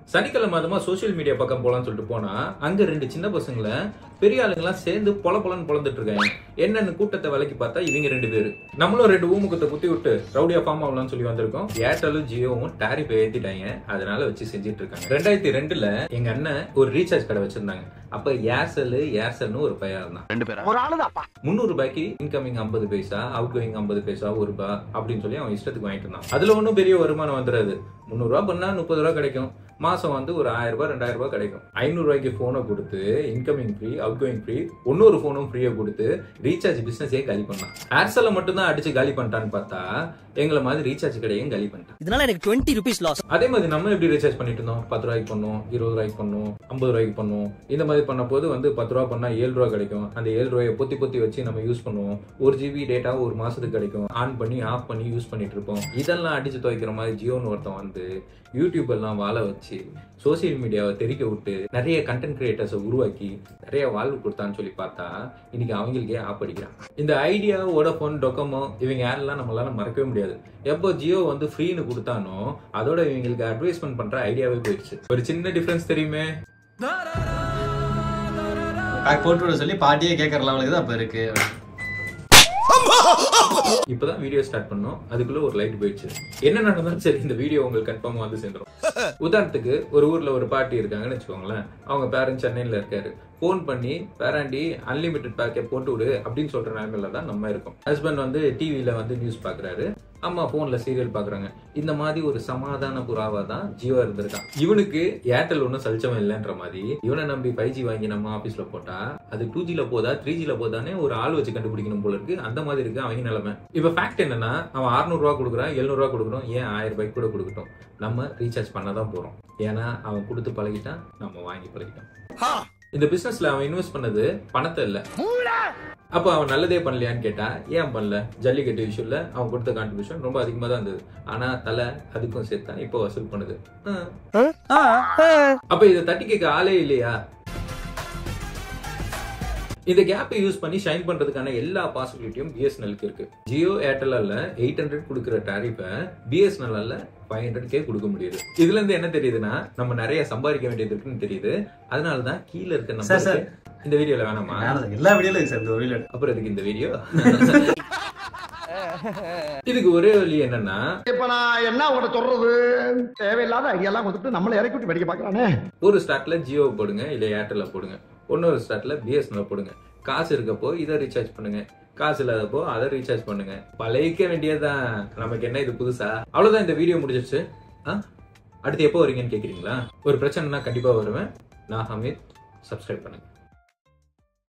சனிக்கிழமை அதுமா social media பக்கம் போலாம்னு சொல்லிட்டு போனா அங்க ரெண்டு சின்ன பசங்கள பெரிய ஆளுங்கெல்லாம் சேர்ந்து பொல பொலன்னு பொழந்துட்டு இருக்காங்க என்னன்னு கூட்டத்தை விலைக்கு பார்த்தா இவங்க ரெண்டு பேரு நம்மளும் ரெண்டு ஊமுகத்தை குத்தி விட்டு ரவுடியா ஃபார்ம் ஆகலாம்னு சொல்லி வந்திருக்கோம் ஏர்டெலும் ஜியோவும் டாரிஃப் ஏத்திட்டாங்க அதனால வச்சு செஞ்சுட்டு இருக்காங்க ரெண்டாயிரத்தி ரெண்டுல எங்க அண்ணன் ஒரு ரீசார்ஜ் கடை வச்சிருந்தாங்க அப்ப ஏர்செல் ஏர்செல்னு ஒரு பையன் இருந்தான் ரெண்டு பேரா ஒரு ஆளுதாப்பா முந்நூறு ரூபாய்க்கு இன்கமிங் ஐம்பது பைசா அவுட் கோயிங் ஐம்பது பைசா ஒரு ரூபாய் அப்படின்னு சொல்லி அவன் இஷ்டத்துக்கு வாங்கிட்டு இருந்தான் அதுல ஒன்றும் பெரிய வருமானம் வந்துடாது முந்நூறு ரூபாய் பண்ணா முப்பது ரூபா கிடைக்கும் மாசம் வந்து ஒரு ஆயிரம் ரூபாய் ரெண்டாயிரம் ரூபாய் கிடைக்கும் ஐநூறு ரூபாய்க்கு போனை கொடுத்து incoming free outgoing free இன்னொரு போனும் ஃப்ரீயா கொடுத்து ரீசார்ஜ் பிசினஸே காலி பண்ணான் ஏர்செல்ல மட்டும் தான் அடிச்சு காலி பண்ணிட்டான்னு பார்த்தா எங்களை மாதிரி ரீசார்ஜ் கடையும் காலி பண்ணிட்டான் இதனால எனக்கு டுவெண்ட்டி ருபீஸ் லாஸ் அதே மாதிரி நம்ம எப்படி ரீசார்ஜ் பண்ணிட்டு இருந்தோம் பத்து ரூபாய்க்கு பண்ணோம் இருபது ரூபாய்க்கு பண்ணோம் ஐம்பது ரூபாய்க்கு பண்ணோம் இந்த மாதிரி பண்ண போது வந்து பத்து ரூபா பண்ணா ஏழு ரூபா கிடைக்கும் அந்த ஏழு ரூபாயை பொத்தி பொத்தி வச்சு நம்ம யூஸ் பண்ணுவோம் ஒரு ஜிபி டேட்டா ஒரு மாசத்துக்கு கிடைக்கும் ஆன் பண்ணி ஆஃப் பண்ணி யூஸ் பண்ணிட்டு இருப்போம் இதெல்லாம் அடிச்சு துவைக்கிற மாதிரி ஜியோன்னு ஒருத்தன் வந்து யூடியூப் எல்லாம் வாழ வச்சு சோசியல் மீடியாவை தெரிக்க விட்டு நிறைய கண்டென்ட் கிரியேட்டர்ஸை உருவாக்கி நிறைய வாழ்வு கொடுத்தான்னு சொல்லி பார்த்தா இன்னைக்கு அவங்களுக்கே ஆப் அடிக்கிறான் இந்த ஐடியா வோடஃபோன் டொக்கமோ இவங்க யாரெல்லாம் நம்மளால மறக்கவே முடியாது எப்போ ஜியோ வந்து ஃப்ரீன்னு கொடுத்தானோ அதோட இவங்களுக்கு அட்வைஸ்மெண்ட் பண்ற ஐடியாவே போயிடுச்சு ஒரு சின்ன டிஃபரன்ஸ் தெரியுமே பேக் போட்டு விட சொல்லி பாட்டியே கேட்கற லெவலுக்கு தான் இப்ப இருக்கு இப்பதான் வீடியோ ஸ்டார்ட் பண்ணோம் அதுக்குள்ள ஒரு லைட் போயிடுச்சு என்ன நடந்தாலும் சரி இந்த வீடியோ உங்களுக்கு கன்ஃபார்மா வந்து சேர்ந்துரும் உதாரணத்துக்கு ஒரு ஊர்ல ஒரு பாட்டி இருக்காங்கன்னு வச்சுக்கோங்களேன் அவங்க பேரண்ட் சென்னையில இருக்காரு ஃபோன் பண்ணி பேராண்டி அன்லிமிட்டெட் பேக்கை போட்டு விடு அப்படின்னு சொல்ற நிலைமையில தான் நம்ம இருக்கோம் ஹஸ்பண்ட் வந்து டிவியில வந்து நியூஸ் பாக்குறாரு அம்மா போன்ல சீரியல் பாக்குறாங்க இந்த மாதிரி ஒரு சமாதான புறாவா தான் ஜியோ இருந்திருக்கான் இவனுக்கு ஏர்டெல் ஒன்றும் சலிச்சவன் இல்லைன்ற மாதிரி இவனை நம்பி ஃபைவ் ஜி வாங்கி நம்ம ஆபீஸ்ல போட்டா அது டூ ஜில போதா த்ரீ ஜில போதானே ஒரு ஆள் வச்சு கண்டுபிடிக்கணும் போல இருக்கு அந்த மாதிரி இருக்கு அவங்க நிலைமை இப்ப ஃபேக்ட் என்னன்னா அவன் 600 ரூபா கொடுக்குறான் 700 ரூபா கொடுக்குறோம் ஏன் ஆயிரம் ரூபாய்க்கு கூட கொடுக்கட்டும் நம்ம ரீசார்ஜ் பண்ண தான் போறோம் ஏன்னா அவன் கொடுத்து பழகிட்டான் நம்ம வாங்கி பழகிட்டோம் இந்த பிசினஸ்ல அவன் இன்வெஸ்ட் பண்ணது பணத்தை இல்ல அப்ப அவன் நல்லதே பண்ணலையான்னு கேட்டா ஏன் பண்ணல ஜல்லிக்கட்டு விஷயம்ல அவன் கொடுத்த கான்ட்ரிபியூஷன் ரொம்ப அதிகமா தான் இருந்தது ஆனா தலை அதுக்கும் சேர்த்தா இப்போ வசூல் பண்ணுது ஆ. அப்ப இதை தட்டி கேட்க ஆளே இல்லையா இந்த கேப்பை யூஸ் பண்ணி ஷைன் பண்றதுக்கான எல்லா பாசிபிலிட்டியும் பிஎஸ்என்எல்க்கு இருக்கு ஜியோ ஏர்டெல்லால எயிட் ஹண்ட்ரட் கொடுக்குற டாரிஃபை பிஎஸ்என்எல் ஃபைவ் ஹண்ட்ரட் கே கொடுக்க முடியுது இதுல இருந்து என்ன தெரியுதுன்னா நம்ம நிறைய சம்பாதிக்க வேண்டியது இருக்குன்னு தெரியுது அதனால தான் கீழே இருக்க சார், சார். நம்ம இந்த வீடியோல வேணாமா எல்லா வீடியோல இருக்கு சார் இந்த ஒரு வீடியோ அப்புறம் இதுக்கு இந்த வீடியோ இதுக்கு ஒரே வழி என்னன்னா இப்ப நான் என்ன உங்கள்ட்ட சொல்றது தேவையில்லாத ஐடியாலாம் கொடுத்துட்டு நம்மளை இறக்கி விட்டு வெடிக்க பாக்குறானே ஒரு ஸ்டார்ட்ல ஜியோ போடுங்க இல்ல ஏர்டெல்ல போடுங்க இன்னொரு ஸ்டார்ட்ல பிஎஸ்என்எல் போடுங்க காசு இருக்கப்போ இதை ரீசார்ஜ் பண்ணுங்க காசு இல்லாதப்போ அதை ரீசார்ஜ் பண்ணுங்க பழகிக்க வேண்டியதுதான் நமக்கு என்ன இது புதுசா அவ்வளவுதான் இந்த வீடியோ முடிஞ்சிருச்சு ஆ? அடுத்து எப்போ வரீங்கன்னு கேக்குறீங்களா ஒரு பிரச்சனைனா கண்டிப்பா வருவேன் நான் ஹமீத் சப்ஸ்கிரைப் பண்ணுங்க